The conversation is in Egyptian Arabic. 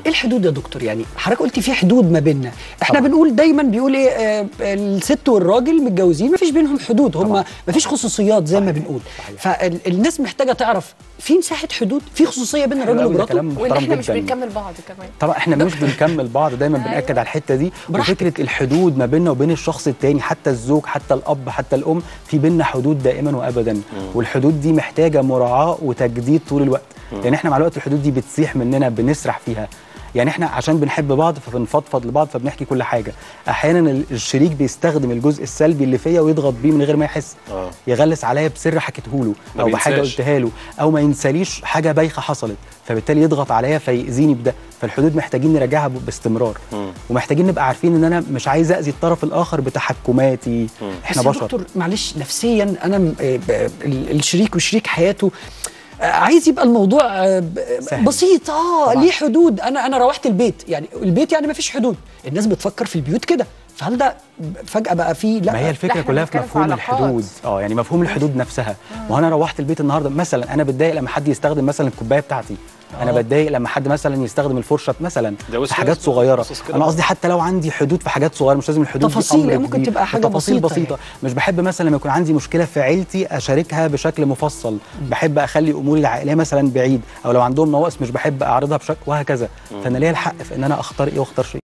ايه الحدود يا دكتور يعني حضرتك قلتي في حدود ما بيننا احنا طبعاً. بنقول دايما بيقول ايه آه الست والراجل متجوزين ما فيش بينهم حدود هم طبعاً. ما فيش خصوصيات زي ما بنقول فالناس محتاجه تعرف في مساحه حدود في خصوصيه بين حلو الراجل أوي، ده ومراته كلام وان محترم احنا مش جدا بنكمل بعض كمان طبعا احنا مش بنكمل بعض دايما بناكد على الحته دي براحتك. وفكره الحدود ما بيننا وبين الشخص التاني حتى الزوج حتى الاب حتى الام في بيننا حدود دائما وابدا والحدود دي محتاجه مراعاه وتجديد طول الوقت لان احنا مع الوقت الحدود دي بتسيح مننا بنسرح فيها يعني احنا عشان بنحب بعض فبنفضفض لبعض فبنحكي كل حاجه احيانا ال- الشريك بيستخدم الجزء السلبي اللي فيا ويضغط بيه من غير ما يحس آه. يغلس عليا بسر حكيته له ما او بحاجه بينساش. قلتها له او ما ينساليش حاجه بايخه حصلت فبالتالي يضغط عليا فيأذيني بده فالحدود محتاجين نراجعها ب- باستمرار مم. ومحتاجين نبقى عارفين ان انا مش عايز اذي الطرف الاخر بتحكماتي احنا بس يا بشر دكتور معلش نفسيا انا م- آه، ب- ال- الشريك وشريك حياته آه، عايز يبقى الموضوع آه، ب- سهل. بسيط اه طبعاً. ليه حدود انا انا روحت البيت يعني البيت يعني ما فيش حدود الناس بتفكر في البيوت كده فهل ده فجاه بقى فيه لا ما هي الفكره إحنا كلها في بنتكلم في مفهوم علاقات. الحدود اه يعني مفهوم الحدود نفسها ما هو انا روحت البيت النهارده مثلا انا بتضايق لما حد يستخدم مثلا الكوبايه بتاعتي انا آه. بتضايق لما حد مثلا يستخدم الفرشه مثلا ده في حاجات وسواس- صغيره وسواس كده انا بقى. قصدي حتى لو عندي حدود في حاجات صغيره مش لازم الحدود دي تفاصيل، أمر يعني ممكن كبير. تبقى حاجة تفاصيل بسيطة بسيطه مش بحب مثلا لما يكون عندي مشكله في عيلتي اشاركها بشكل مفصل بحب اخلي اموري العائليه مثلا بعيد او لو عندهم نواقص مش بحب اعرضها بشكل وهكذا فانا ليا الحق في ان انا اختار ايه واختار شيء